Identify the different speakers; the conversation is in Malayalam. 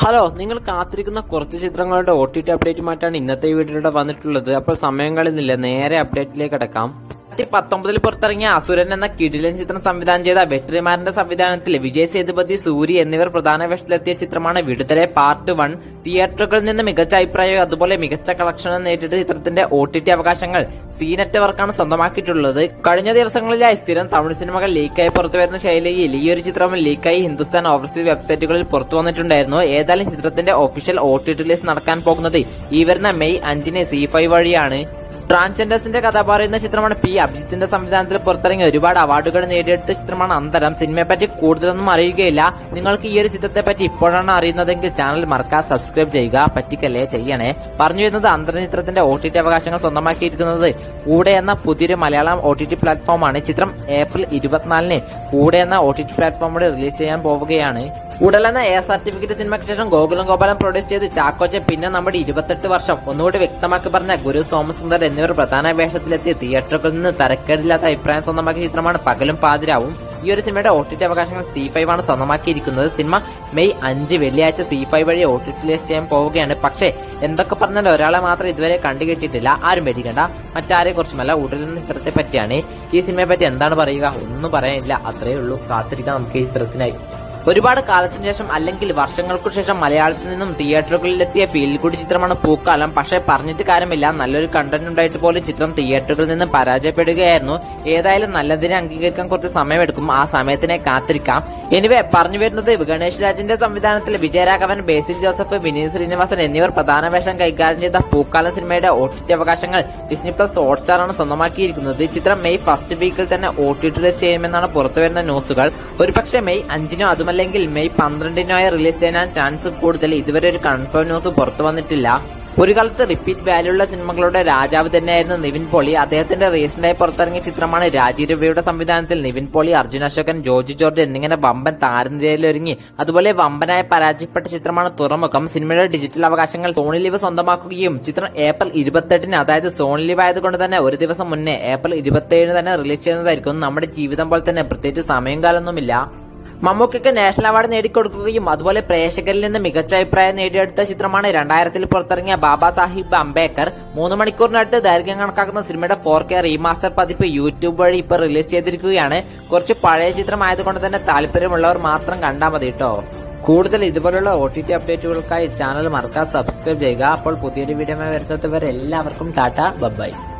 Speaker 1: ഹലോ നിങ്ങൾ കാത്തിരിക്കുന്ന കുറച്ച് ചിത്രങ്ങളുടെ ഒ ടി ടി അപ്ഡേറ്റുമായിട്ടാണ് ഇന്നത്തെ വീഡിയോയുടെ വന്നിട്ടുള്ളത് അപ്പോൾ സമയം കളയുന്നില്ല നേരെ അപ്ഡേറ്റിലേക്ക് കിടക്കാം രണ്ടായിരത്തി പത്തൊമ്പതിൽ പുറത്തിറങ്ങിയ അസുരൻ എന്ന കിടിലൻ ചിത്രം സംവിധാനം ചെയ്ത വെട്രിമാരന്റെ സംവിധാനത്തിൽ വിജയ് സേതുപതി സൂരി എന്നിവർ പ്രധാന വേഷത്തിലെത്തിയ ചിത്രമാണ് വിടുതലെ പാർട്ട് വൺ തിയേറ്ററുകളിൽ നിന്ന് മികച്ച അഭിപ്രായം അതുപോലെ മികച്ച കളക്ഷൻ നേരിട്ട് ചിത്രത്തിന്റെ ഒ ടി ടി അവകാശങ്ങൾ സി നെറ്റ്വർക്കാണ് സ്വന്തമാക്കിയിട്ടുള്ളത് കഴിഞ്ഞ ദിവസങ്ങളിലായി സ്ഥിരം തമിഴ് സിനിമകൾ ലീക്കായി പുറത്തുവരുന്ന ശൈലിയിൽ ഈ ഒരു ചിത്രം ലീക്കായി ഹിന്ദുസ്ഥാൻ ഓവർസീസ് വെബ്സൈറ്റുകളിൽ പുറത്തു വന്നിട്ടുണ്ടായിരുന്നു ഏതായാലും ചിത്രത്തിന്റെ official O T T release നടക്കാൻ പോകുന്നത് ഈ വരുന്ന മെയ് അഞ്ചിന് സി ഫൈവ് വഴിയാണ് ട്രാൻസ്ജെൻഡേഴ്സിന്റെ കഥ പറയുന്ന ചിത്രമാണ് പി അഭിജിത്തിന്റെ സംവിധാനത്തിൽ പുറത്തിറങ്ങിയ ഒരുപാട് അവാർഡുകൾ നേടിയെടുത്ത ചിത്രമാണ് അന്തരം സിനിമയെ പറ്റി കൂടുതലൊന്നും അറിയുകയില്ല നിങ്ങൾക്ക് ഈ ഒരു ചിത്രത്തെ പറ്റി ഇപ്പോഴാണ് അറിയുന്നതെങ്കിൽ ചാനൽ മറക്കാതെ സബ്സ്ക്രൈബ് ചെയ്യുക പറ്റിക്കല്ലേ ചെയ്യണേ പറഞ്ഞു വരുന്നത് അന്തരം ചിത്രത്തിന്റെ ഒ ടി ടി അവകാശങ്ങൾ സ്വന്തമാക്കിയിരിക്കുന്നത് കൂടെ എന്ന പുതിയൊരു മലയാളം ഒ ടി ടി പ്ലാറ്റ്ഫോമാണ് ചിത്രം ഏപ്രിൽ ഇരുപത്തിനാലിന് കൂടെ എന്ന ഒ ടി ടി പ്ലാറ്റ്ഫോമിലൂടെ റിലീസ് ചെയ്യാൻ പോവുകയാണ് ഉടലെന്ന എ സർട്ടിഫിക്കറ്റ് സിനിമയ്ക്ക് ശേഷം ഗോകുലം ഗോപാലൻ പ്രൊഡ്യൂസ് ചെയ്ത് ചാക്കോച്ച പിന്നെ നമ്മുടെ ഇരുപത്തെട്ട് വർഷം ഒന്നുകൂടി വ്യക്തമാക്കി പറഞ്ഞ ഗുരു സോമസുന്ദർ എന്നിവർ പ്രധാന വേഷത്തിലെത്തി തിയേറ്ററുകളിൽ നിന്ന് തരക്കേടില്ലാത്ത അഭിപ്രായം സ്വന്തമാക്കിയ ചിത്രമാണ് പകലും പാതിരാവും ഈ ഒരു സിനിമയുടെ ഒ ടി ടി അവകാശങ്ങൾ സി ഫൈവ് ആണ് സ്വന്തമാക്കിയിരിക്കുന്നത് സിനിമ മെയ് അഞ്ച് വെള്ളിയാഴ്ച സി ഫൈവ് വഴി ഒ ടി ടി റിലീസ് ചെയ്യാൻ പോവുകയാണ് പക്ഷേ എന്തൊക്കെ പറഞ്ഞാലും ഒരാളെ മാത്രം ഇതുവരെ കണ്ടുകിട്ടിയിട്ടില്ല ആരും പേടിക്കണ്ട മറ്റാരെ കുറിച്ചുമല്ല ഉടലെന്ന ചിത്രത്തെ പറ്റിയാണ് ഈ സിനിമയെ പറ്റി എന്താണ് പറയുക ഒന്നും പറയാനില്ല അത്രയേ ഉള്ളൂ കാത്തിരിക്കാം നമുക്ക് ഈ ചിത്രത്തിനായി ഒരുപാട് കാലത്തിന് ശേഷം അല്ലെങ്കിൽ വർഷങ്ങൾക്കു ശേഷം മലയാളത്തിൽ നിന്നും തിയേറ്ററുകളിലെത്തിയ ഫീൽ ഗുഡ് ചിത്രമാണ് പൂക്കാലം പക്ഷെ പറഞ്ഞിട്ട് കാര്യമില്ല നല്ലൊരു കണ്ടന്റ് ഉണ്ടായിട്ട് പോലും ചിത്രം തിയേറ്ററുകളിൽ നിന്ന് പരാജയപ്പെടുകയായിരുന്നു ഏതായാലും നല്ലതിനെ അംഗീകരിക്കാൻ കുറച്ച് സമയമെടുക്കും ആ സമയത്തിനെ കാത്തിരിക്കാം എനിവേ പറഞ്ഞു വരുന്നത് ഗണേഷ് രാജിന്റെ സംവിധാനത്തിൽ വിജയരാഘവൻ ബേസിൽ ജോസഫ് വിനീത് ശ്രീനിവാസൻ എന്നിവർ പ്രധാന വേഷം കൈകാര്യം ചെയ്ത പൂക്കാലം സിനിമയുടെ ഒ ടി ടി അവകാശങ്ങൾ ഡിസ്നി പ്ലസ് ഹോട്ട്സ്റ്റാർ ആണ് സ്വന്തമാക്കിയിരിക്കുന്നത് ചിത്രം മെയ് ഫസ്റ്റ് വീക്കിൽ തന്നെ ഒ ടി ടി റിലീസ് ചെയ്യുമെന്നാണ് പുറത്തുവരുന്ന ന്യൂസുകൾ ഒരുപക്ഷെ മെയ് അഞ്ചിനോ അതുമല്ലെങ്കിൽ മെയ് പന്ത്രണ്ടിനോ ആയി റിലീസ് ചെയ്യാൻ ചാൻസ് കൂടുതൽ ഇതുവരെ ഒരു കൺഫേം ന്യൂസ് പുറത്തു വന്നിട്ടില്ല ഒരു കാലത്ത് റിപ്പീറ്റ് വാല്യുള്ള സിനിമകളുടെ രാജാവ് തന്നെയായിരുന്നു നിവിൻ പോളി അദ്ദേഹത്തിന്റെ റീസെന്റായി പുറത്തിറങ്ങിയ ചിത്രമാണ് രാജീവ് രവിയുടെ സംവിധാനത്തിൽ നിവിൻ പോളി അർജുൻ അശോകൻ ജോർജ് ജോർജ് എന്നിങ്ങനെ വമ്പൻ താരനിരയിലൊരുങ്ങി അതുപോലെ വമ്പനായി പരാജയപ്പെട്ട ചിത്രമാണ് തുറമുഖം സിനിമയുടെ ഡിജിറ്റൽ അവകാശങ്ങൾ സോണി ലിവ് സ്വന്തമാക്കുകയും ചിത്രം ഏപ്രിൽ ഇരുപത്തെട്ടിന് അതായത് സോണി ലിവ് ആയതുകൊണ്ട് തന്നെ ഒരു ദിവസം മുന്നേ ഏപ്രിൽ ഇരുപത്തിയേഴിന് തന്നെ റിലീസ് ചെയ്യുന്നതായിരിക്കും നമ്മുടെ ജീവിതം പോലെ തന്നെ പ്രത്യേകിച്ച് സമയം കാലമൊന്നുമില്ല മമ്മൂക്കയ്ക്ക് നാഷണൽ അവാർഡ് നേടിക്കൊടുക്കുകയും അതുപോലെ പ്രേക്ഷകരിൽ നിന്ന് മികച്ച അഭിപ്രായം നേടിയെടുത്ത ചിത്രമാണ് രണ്ടായിരത്തിൽ പുറത്തിറങ്ങിയ ബാബാ സാഹിബ് അംബേദ്കർ മൂന്ന് മണിക്കൂറിനടുത്ത് ദൈർഘ്യം കണക്കാക്കുന്ന സിനിമയുടെ ഫോർ കെ റീമാസ്റ്റർ പതിപ്പ് യൂട്യൂബ് വഴി ഇപ്പോൾ റിലീസ് ചെയ്തിരിക്കുകയാണ് കുറച്ച് പഴയ ചിത്രമായതുകൊണ്ട് തന്നെ താല്പര്യമുള്ളവർ മാത്രം കണ്ടാൽ മതി കേട്ടോ കൂടുതൽ ഇതുപോലുള്ള ഒ ടി ടി അപ്ഡേറ്റുകൾക്കായി ചാനൽ മറക്കാതെ സബ്സ്ക്രൈബ് ചെയ്യുക അപ്പോൾ പുതിയൊരു വീഡിയോ വരുന്നത് വരെ എല്ലാവർക്കും ടാറ്റ ബൈ